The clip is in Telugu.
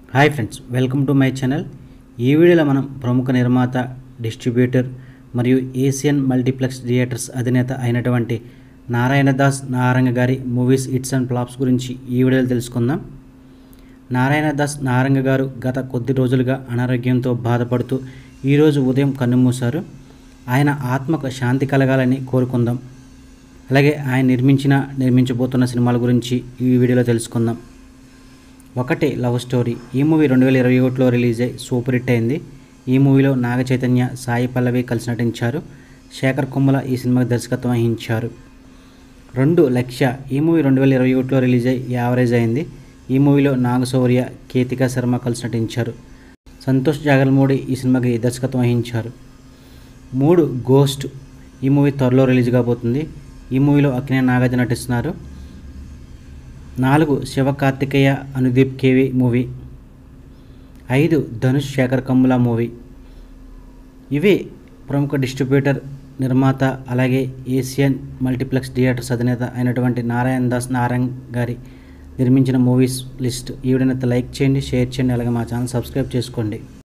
hi friends welcome to my channel ఈ వీడియోలో మనం ప్రముఖ నిర్మాత డిస్ట్రిబ్యూటర్ మరియు ఏషియన్ మల్టీప్లెక్స్ థియేటర్స్ అధినేత అయినటువంటి నారాయణ దాస్ నారంగ గారి మూవీస్ హిట్స్ అండ్ ఫ్లాప్స్ గురించి ఈ వీడియోలో తెలుసుకుందాం నారాయణ దాస్ నారంగ గారు గత కొద్ది రోజులుగా అనారోగ్యంతో బాధపడుతూ ఈరోజు ఉదయం కన్నుమూశారు ఆయన ఆత్మకు శాంతి కలగాలని కోరుకుందాం అలాగే ఆయన నిర్మించిన నిర్మించబోతున్న సినిమాల గురించి ఈ వీడియోలో తెలుసుకుందాం ఒకటి లవ్ స్టోరీ ఈ మూవీ రెండు వేల ఇరవై ఒకటిలో రిలీజ్ అయి సూపర్ హిట్ అయింది ఈ మూవీలో నాగ చైతన్య సాయి పల్లవి కలిసి నటించారు శేఖర్ కొమ్మల ఈ సినిమాకి దర్శకత్వం వహించారు రెండు లక్ష్య ఈ మూవీ రెండు వేల ఇరవై ఒకటిలో రిలీజ్ అయి యావరేజ్ అయింది ఈ మూవీలో నాగశౌర్య కేతికా శర్మ కలిసి నటించారు సంతోష్ జాగల్మూడి ఈ సినిమాకి దర్శకత్వం వహించారు మూడు గోస్ట్ ఈ మూవీ త్వరలో రిలీజ్ కాబోతుంది ఈ మూవీలో అక్కినే నాగార్జున నటిస్తున్నారు నాలుగు శివకార్తికేయ అనుదీప్ కేవి మూవీ ఐదు ధనుష్ శేఖర్ కమ్ముల మూవీ ఇవి ప్రముఖ డిస్ట్రిబ్యూటర్ నిర్మాత అలాగే ఏషియన్ మల్టీప్లెక్స్ థియేటర్స్ అధినేత అయినటువంటి నారాయణ దాస్ నారాయణ్ గారి నిర్మించిన మూవీస్ లిస్ట్ ఈ వీడియోని లైక్ చేయండి షేర్ చేయండి అలాగే మా ఛానల్ సబ్స్క్రైబ్ చేసుకోండి